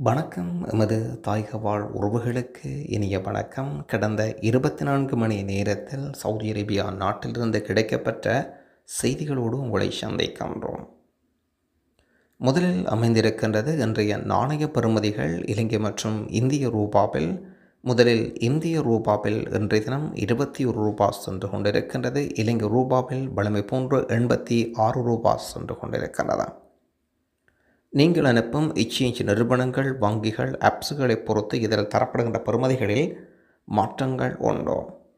வணக்கம் எமது தாயக வாழ் உறவுகளுக்கு இனிய வணக்கம் கடந்த இருபத்தி நான்கு மணி நேரத்தில் சவுதி அரேபியா நாட்டிலிருந்து கிடைக்கப்பெற்ற செய்திகளோடு உங்களை சந்திக்கின்றோம் முதலில் அமைந்திருக்கின்றது இன்றைய நாணய பெறுமதிகள் இலங்கை மற்றும் இந்திய ரூபாவில் முதலில் இந்திய ரூபாவில் இன்றைய தினம் இருபத்தி ஒரு ரூபா சென்று கொண்டிருக்கின்றது இலங்கை ரூபாவில் வலிமை போன்று எண்பத்தி ஆறு ரூபா சென்று கொண்டிருக்கின்றது நீங்கள் அனுப்பும் எக்ஸ்சேஞ்ச் நிறுவனங்கள் வங்கிகள் ஆப்ஸுகளை பொறுத்து இதில் தரப்படுகின்ற பெறுமதிகளில் மாற்றங்கள் உண்டோ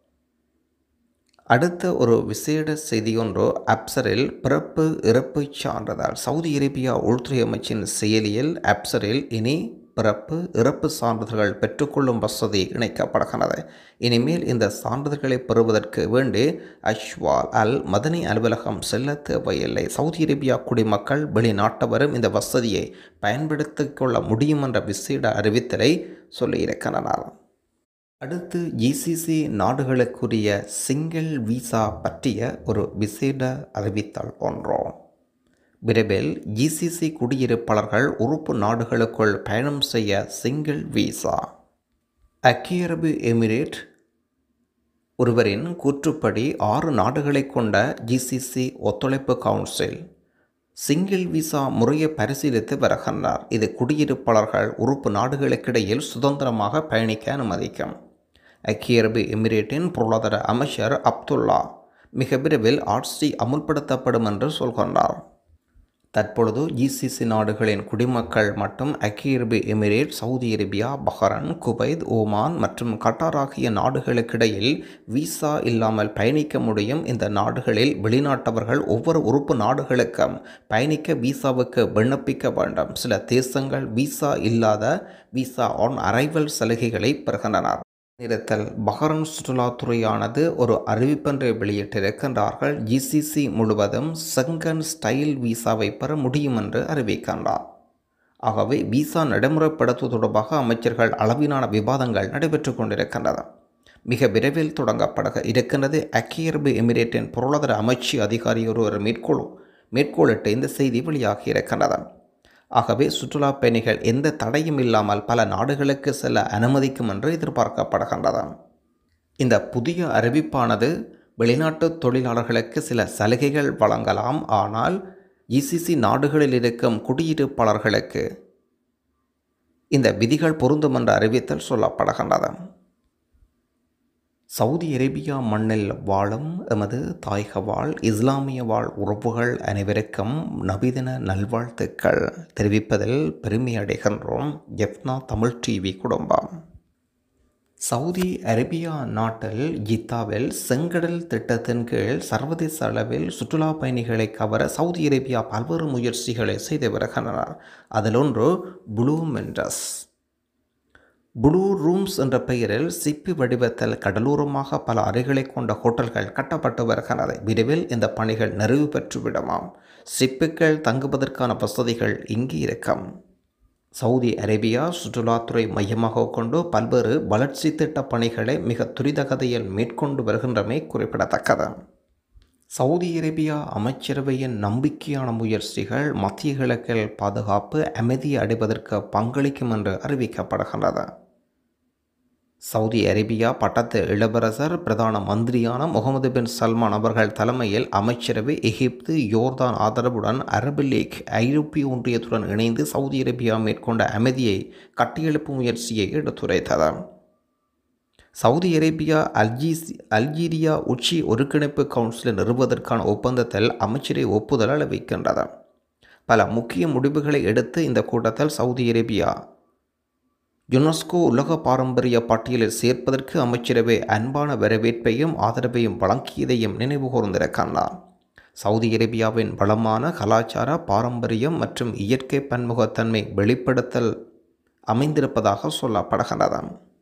அடுத்த ஒரு விசேட செய்தியொன்று அப்சரில் பிறப்பு இறப்பு சான்றிதழ் சவுதி அரேபியா உள்துறை அமைச்சின் செயலியில் அப்சரில் இனி பிறப்பு இறப்பு சான்றிதழ்கள் பெற்றுக்கொள்ளும் வசதி இணைக்கப்படுகிறது இனிமேல் இந்த சான்றிதழ்களை பெறுவதற்கு வேண்டி அஷ்வால் அல் மதனி அலுவலகம் செல்ல தேவையில்லை சவுதி அரேபியா குடிமக்கள் வெளிநாட்டவரும் இந்த வசதியை பயன்படுத்திக் கொள்ள முடியும் என்ற விசேட அறிவித்தலை சொல்லியிருக்கின்றனர் அடுத்து ஜிசிசி நாடுகளுக்குரிய சிங்கிள் விசா பற்றிய ஒரு விசேட அறிவித்தல் ஒன்றோம் விரைவில் ஜிசிசி குடியிருப்பாளர்கள் உறுப்பு நாடுகளுக்குள் பயணம் செய்ய சிங்கிள் விசா ஐக்கிய அரபு எமிரேட் ஒருவரின் கூற்றுப்படி ஆறு நாடுகளை கொண்ட ஜிசிசி ஒத்துழைப்பு கவுன்சில் சிங்கிள் விசா முறையை பரிசீலித்து வருகின்றார் இது குடியிருப்பாளர்கள் உறுப்பு நாடுகளுக்கிடையில் சுதந்திரமாக பயணிக்க அனுமதிக்கும் ஐக்கிய அரபு எமிரேட்டின் பொருளாதார அமைச்சர் அப்துல்லா மிக விரைவில் ஆட்சி அமுல்படுத்தப்படும் என்று சொல்கின்றார் தற்பொழுது ஜிசிசி நாடுகளின் குடிமக்கள் மட்டும் ஐக்கிய அரபு Emirate Saudi Arabia Bahrain Kuwait Oman மற்றும் கட்டார் ஆகிய நாடுகளுக்கிடையில் விசா இல்லாமல் பயணிக்க முடியும் இந்த நாடுகளில் வெளிநாட்டவர்கள் ஒவ்வொரு உறுப்பு நாடுகளுக்கும் பயணிக்க விசாவுக்கு விண்ணப்பிக்க வேண்டும் சில தேசங்கள் விசா இல்லாத விசா ஆன் அரைவல் சலுகைகளை பெறுகின்றனர் நேரத்தில் பஹ்ரைன் சுற்றுலாத்துறையானது ஒரு அறிவிப்பொன்றை வெளியிட்டிருக்கின்றார்கள் ஜிசிசி முழுவதும் செங்கன் ஸ்டைல் விசாவை பெற முடியும் என்று அறிவிக்கின்றார் ஆகவே விசா நடைமுறைப்படுத்துவது தொடர்பாக அமைச்சர்கள் அளவிலான விவாதங்கள் நடைபெற்று கொண்டிருக்கின்றன மிக விரைவில் தொடங்கப்பட இருக்கின்றது ஐக்கிய அரபு எமிரேட்டின் பொருளாதார அமைச்சு அதிகாரி ஒருவர் மேற்கோள் மேற்கோளிட்டு இந்த செய்தி வெளியாகி இருக்கின்றது ஆகவே சுற்றுலா பயணிகள் எந்த தடையும் இல்லாமல் பல நாடுகளுக்கு செல்ல அனுமதிக்கும் என்று எதிர்பார்க்கப்படுகின்றது இந்த புதிய அறிவிப்பானது வெளிநாட்டு தொழிலாளர்களுக்கு சில சலுகைகள் வழங்கலாம் ஆனால் இசிசி நாடுகளில் இருக்கும் குடியிருப்பாளர்களுக்கு இந்த விதிகள் பொருந்தும் என்ற அறிவித்தல் சொல்லப்படுகின்றது சவுதி அரேபியா மண்ணில் வாழும் எமது தாயக வாழ் இஸ்லாமிய வாழ் உறவுகள் அனைவருக்கும் நபிதின நல்வாழ்த்துக்கள் தெரிவிப்பதில் பெருமை அடைகின்றோம் ஜெஃப்னா தமிழ் டிவி குடும்பம் சவுதி அரேபியா நாட்டில் ஜித்தாவில் செங்கடல் திட்டத்தின் கீழ் சர்வதேச அளவில் சுற்றுலா பயணிகளை கவர சவுதி அரேபியா பல்வேறு முயற்சிகளை செய்து வருகின்றனர் அதில் ஒன்று ப்ளூ மென்டஸ் ப்ளூ ரூம்ஸ் என்ற பெயரில் சிப்பி வடிவத்தில் கடலோரமாக பல அறைகளை கொண்ட ஹோட்டல்கள் கட்டப்பட்டு வருகிறது விரைவில் இந்த பணிகள் நிறைவு பெற்றுவிடுமாம் சிப்புக்கள் தங்குவதற்கான வசதிகள் இங்கு இருக்கும் சவுதி அரேபியா சுற்றுலாத்துறை மையமாக கொண்டு பல்வேறு வளர்ச்சி திட்ட பணிகளை மிக துரிதகதையில் மேற்கொண்டு வருகின்றமை குறிப்பிடத்தக்கது சவுதி அரேபியா அமைச்சரவையின் நம்பிக்கையான முயற்சிகள் மத்திய கிழக்கில் பாதுகாப்பு அமைதி அடைவதற்கு பங்களிக்கும் என்று அறிவிக்கப்படுகின்றது சவுதி அரேபியா பட்டத்து இளவரசர் பிரதான மந்திரியான முகமது பின் சல்மான் அவர்கள் தலைமையில் அமைச்சரவை எகிப்து யோர்தான் ஆதரவுடன் அரபு லீக் ஐரோப்பிய ஒன்றியத்துடன் இணைந்து சவுதி அரேபியா மேற்கொண்ட அமைதியை கட்டியெழுப்பும் முயற்சியை எடுத்துரைத்தது சவுதி அரேபியா அல்ஜீசி அல்ஜீரியா உச்சி ஒருங்கிணைப்பு கவுன்சிலை நிறுவுவதற்கான ஒப்பந்தத்தில் அமைச்சரை ஒப்புதல் அளவிக்கின்றது பல முக்கிய முடிவுகளை எடுத்து இந்த கூட்டத்தில் சவுதி அரேபியா யுனெஸ்கோ உலக பாரம்பரிய பட்டியலில் சேர்ப்பதற்கு அமைச்சரவை அன்பான வரவேற்பையும் ஆதரவையும் வழங்கியதையும் நினைவு கூர்ந்திருக்கின்றார் சவுதி அரேபியாவின் வளமான கலாச்சார பாரம்பரியம் மற்றும் இயற்கை பன்முகத்தன்மை வெளிப்படுத்தல் அமைந்திருப்பதாக சொல்லப்படுகின்றது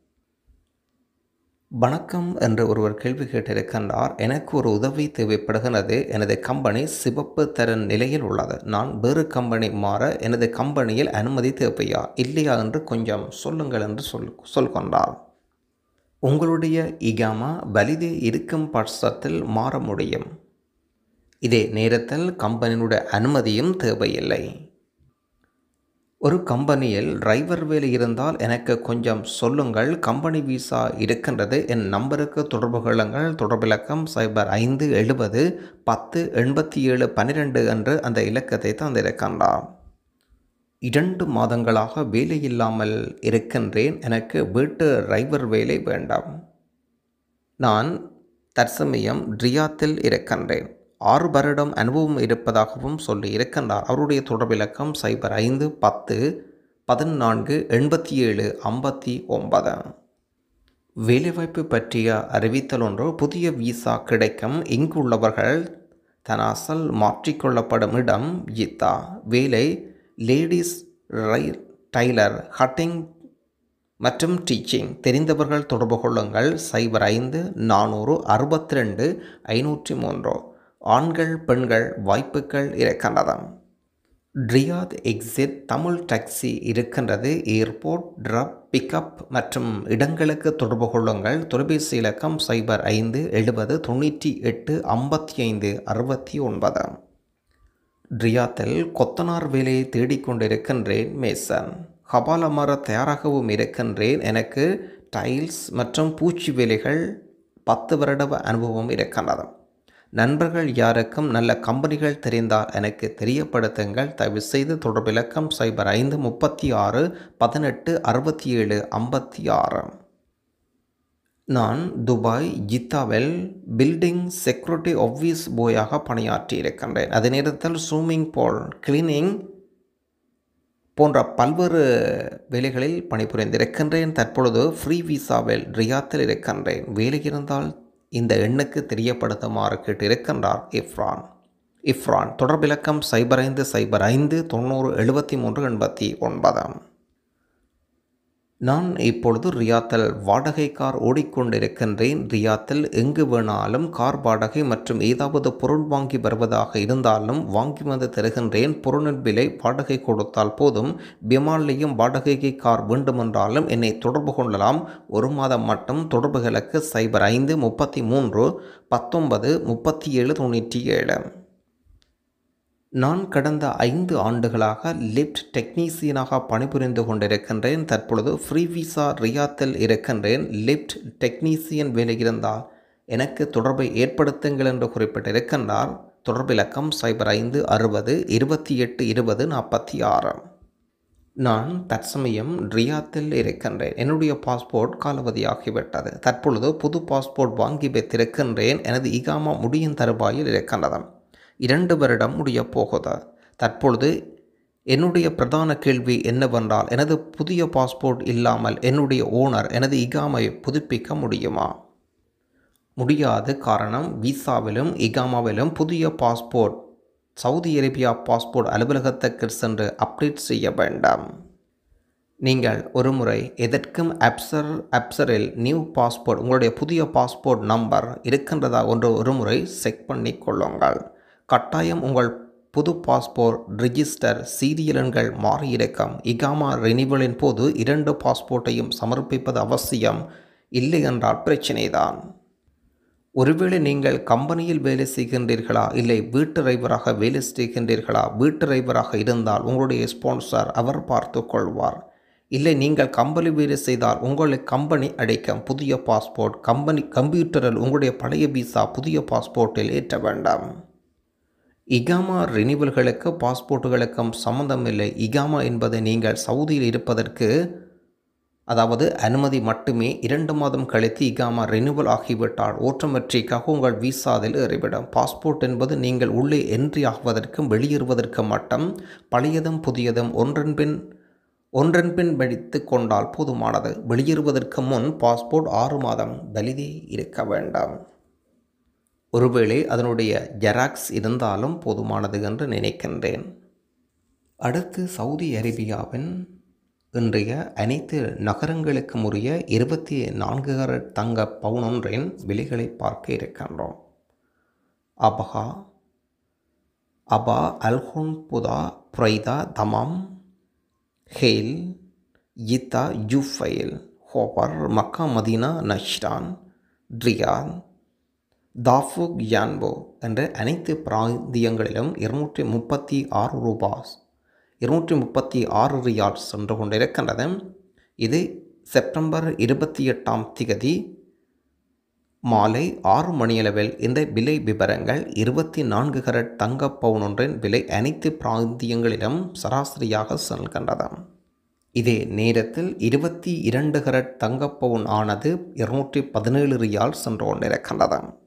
வணக்கம் என்று ஒருவர் கேள்வி கேட்டிருக்கின்றார் எனக்கு ஒரு உதவி தேவைப்படுகிறது எனது கம்பெனி சிவப்பு தரன் நிலையில் உள்ளது நான் வேறு கம்பெனி மாற எனது கம்பெனியில் அனுமதி தேவையா இல்லையா என்று கொஞ்சம் சொல்லுங்கள் என்று சொல் சொல்கின்றார் உங்களுடைய இகாமா வலிது இருக்கும் பட்சத்தில் மாற முடியும் இதே நேரத்தில் கம்பெனியினுடைய அனுமதியும் தேவையில்லை ஒரு கம்பெனியில் டிரைவர் வேலை இருந்தால் எனக்கு கொஞ்சம் சொல்லுங்கள் கம்பெனி விசா இருக்கின்றது என் நம்பருக்கு தொடர்பு கொள்ளுங்கள் தொடர்பிலக்கம் சைபர் ஐந்து எழுபது பத்து எண்பத்தி ஏழு பன்னிரெண்டு என்று அந்த இலக்கத்தை தந்திருக்கின்றார் இரண்டு மாதங்களாக வேலை இல்லாமல் இருக்கின்றேன் எனக்கு வீட்டு டிரைவர் வேலை வேண்டாம் நான் தற்சமயம் ரியாத்தில் இருக்கின்றேன் ஆறு வருடம் அனுபவம் இருப்பதாகவும் சொல்லி இருக்கின்றார் அவருடைய தொடர்பிலக்கம் சைபர் ஐந்து பத்து பதினான்கு எண்பத்தி ஏழு ஐம்பத்தி ஒன்பது வேலைவாய்ப்பு பற்றிய அறிவித்தல் ஒன்று புதிய விசா கிடைக்கும் இங்கு உள்ளவர்கள் தன் அசல் மாற்றிக்கொள்ளப்படும் இடம் ஜித்தா வேலை லேடிஸ் ரை டைலர் ஹட்டிங் மற்றும் டீச்சிங் தெரிந்தவர்கள் தொடர்பு கொள்ளுங்கள் சைபர் ஐந்து நானூறு அறுபத்தி ரெண்டு ஐநூற்றி மூன்று ஆண்கள் பெண்கள் வாய்ப்புகள் இருக்கின்றன ட்ரியாத் எக்ஸிட் தமிழ் டாக்ஸி இருக்கின்றது ஏர்போர்ட் ட்ரப் பிக்கப் மற்றும் இடங்களுக்கு தொடர்பு கொள்ளுங்கள் தொலைபேசி இலக்கம் சைபர் ஐந்து எழுபது தொண்ணூற்றி எட்டு ஐம்பத்தி ஐந்து அறுபத்தி ஒன்பது ட்ரியாத்தில் கொத்தனார் வேலையை தேடிக்கொண்டிருக்கின்றேன் மேசன் கபால மர தயாராகவும் இருக்கின்றேன் எனக்கு டைல்ஸ் மற்றும் பூச்சி வேலைகள் பத்து வருட அனுபவம் இருக்கின்றது நண்பர்கள் யாருக்கும் நல்ல கம்பெனிகள் தெரிந்தால் எனக்கு தெரியப்படுத்துங்கள் தயவு செய்து தொடர்பிலக்கம் சைபர் ஐந்து முப்பத்தி ஆறு பதினெட்டு அறுபத்தி ஏழு ஐம்பத்தி ஆறு நான் துபாய் ஜித்தாவில் பில்டிங் செக்யூரிட்டி ஆஃபீஸ் போயாக பணியாற்றி இருக்கின்றேன் அதே நேரத்தில் ஸ்விம்மிங் பூல் கிளீனிங் போன்ற பல்வேறு வேலைகளில் பணிபுரிந்திருக்கின்றேன் தற்பொழுது ஃப்ரீ விசாவில் ரியாத்தில் இருக்கின்றேன் வேலை இருந்தால் இந்த எண்ணுக்கு தெரியப்படுத்துமாறு கேட்டிருக்கின்றார் இஃப்ரான் இஃப்ரான் தொடர்பிலக்கம் சைபர் ஐந்து சைபர் ஐந்து தொண்ணூறு எழுபத்தி மூன்று எண்பத்தி ஒன்பதாம் நான் இப்பொழுது ரியாத்தில் வாடகை கார் ஓடிக்கொண்டிருக்கின்றேன் ரியாத்தில் எங்கு வேணாலும் கார் வாடகை மற்றும் ஏதாவது பொருள் வாங்கி வருவதாக இருந்தாலும் வாங்கி வந்து தருகின்றேன் பொருளின் விலை வாடகை கொடுத்தால் போதும் பிமாலையும் வாடகைக்கு கார் வேண்டுமென்றாலும் என்னை தொடர்பு கொள்ளலாம் ஒரு மாதம் மட்டும் தொடர்புகளுக்கு சைபர் ஐந்து முப்பத்தி மூன்று பத்தொன்பது முப்பத்தி ஏழு தொண்ணூற்றி ஏழு நான் கடந்த ஐந்து ஆண்டுகளாக லிஃப்ட் டெக்னீசியனாக பணிபுரிந்து கொண்டிருக்கின்றேன் தற்பொழுது ஃப்ரீ விசா ரியாத்தில் இருக்கின்றேன் லிஃப்ட் டெக்னீசியன் வேலை இருந்தால் எனக்கு தொடர்பை ஏற்படுத்துங்கள் என்று குறிப்பிட்டிருக்கின்றார் தொடர்பிலக்கம் சைபர் ஐந்து அறுபது இருபத்தி எட்டு இருபது நாற்பத்தி ஆறு நான் தற்சமயம் ரியாத்தில் இருக்கின்றேன் என்னுடைய பாஸ்போர்ட் காலாவதியாகிவிட்டது தற்பொழுது புது பாஸ்போர்ட் வாங்கி வைத்திருக்கின்றேன் எனது இகாமா முடியும் தருவாயில் இருக்கின்றது இரண்டு வருடம் முடியப் போகுது தற்பொழுது என்னுடைய பிரதான கேள்வி என்னவென்றால் எனது புதிய பாஸ்போர்ட் இல்லாமல் என்னுடைய ஓனர் எனது இகாமை புதுப்பிக்க முடியுமா முடியாது காரணம் விசாவிலும் இகாமாவிலும் புதிய பாஸ்போர்ட் சவுதி அரேபியா பாஸ்போர்ட் அலுவலகத்துக்கு சென்று அப்டேட் செய்ய வேண்டாம் நீங்கள் ஒருமுறை எதற்கும் அப்சர் அப்சரில் நியூ பாஸ்போர்ட் உங்களுடைய புதிய பாஸ்போர்ட் நம்பர் இருக்கின்றதா ஒன்று ஒருமுறை செக் பண்ணி கொள்ளுங்கள் கட்டாயம் உங்கள் புது பாஸ்போர்ட் ரிஜிஸ்டர் சீரியல் எண்கள் மாறியிருக்கும் இகாமா ரெனிவலின் போது இரண்டு பாஸ்போர்ட்டையும் சமர்ப்பிப்பது அவசியம் இல்லை என்றால் பிரச்சினைதான் ஒருவேளை நீங்கள் கம்பெனியில் வேலை செய்கின்றீர்களா இல்லை வீட்டு டிரைவராக வேலை செய்கின்றீர்களா வீட்டு டிரைவராக இருந்தால் உங்களுடைய ஸ்பான்சர் அவர் பார்த்து கொள்வார் இல்லை நீங்கள் கம்பெனி வேலை செய்தால் உங்களை கம்பெனி அடைக்கும் புதிய பாஸ்போர்ட் கம்பெனி கம்ப்யூட்டரில் உங்களுடைய பழைய விசா புதிய பாஸ்போர்ட்டில் ஏற்ற வேண்டாம் இகாமா ரினிவல்களுக்கு பாஸ்போர்ட்டுகளுக்கும் சம்மந்தமில்லை இகாமா என்பது நீங்கள் சவுதியில் இருப்பதற்கு அதாவது அனுமதி மட்டுமே இரண்டு மாதம் கழித்து இகாமா ரெனிவல் ஆகிவிட்டால் ஓட்டோமெட்ரிக்காக உங்கள் விசாவில் ஏறிவிடும் பாஸ்போர்ட் என்பது நீங்கள் உள்ளே என்ட்ரி ஆகுவதற்கும் வெளியேறுவதற்கும் மட்டும் பழையதும் புதியதும் ஒன்றன் பின் ஒன்றன் பின் வெடித்து கொண்டால் போதுமானது வெளியேறுவதற்கு முன் பாஸ்போர்ட் ஆறு மாதம் வலிதே இருக்க வேண்டாம் ஒருவேளை அதனுடைய ஜெராக்ஸ் இருந்தாலும் போதுமானது என்று நினைக்கின்றேன் அடுத்து சவுதி அரேபியாவின் இன்றைய அனைத்து நகரங்களுக்கும் உரிய இருபத்தி நான்கு கரட் தங்க பவுனொன்றின் விலைகளை பார்க்க இருக்கின்றோம் அபஹா அபா அல்ஹோன் புதா புரைதா தமாம் ஹேல் யித்தா ஜூஃபைல் ஹோபர் மக்கா மதீனா நஷ்டான் ட்ரியான் தாஃபுக் யான்போ என்ற அனைத்து பிராந்தியங்களிலும் இருநூற்றி முப்பத்தி ஆறு ரூபாஸ் இருநூற்றி முப்பத்தி ஆறு ரியால் சென்று கொண்டிருக்கின்றது இது செப்டம்பர் இருபத்தி எட்டாம் திகதி மாலை ஆறு மணியளவில் இந்த விலை விவரங்கள் இருபத்தி நான்கு கரட் தங்க பவுன் ஒன்றின் விலை அனைத்து பிராந்தியங்களிலும் சராசரியாக செல்கின்றது இதே நேரத்தில் இருபத்தி இரண்டு கரட் தங்க பவுன் ஆனது இருநூற்றி பதினேழு ரியால் சென்று கொண்டிருக்கின்றது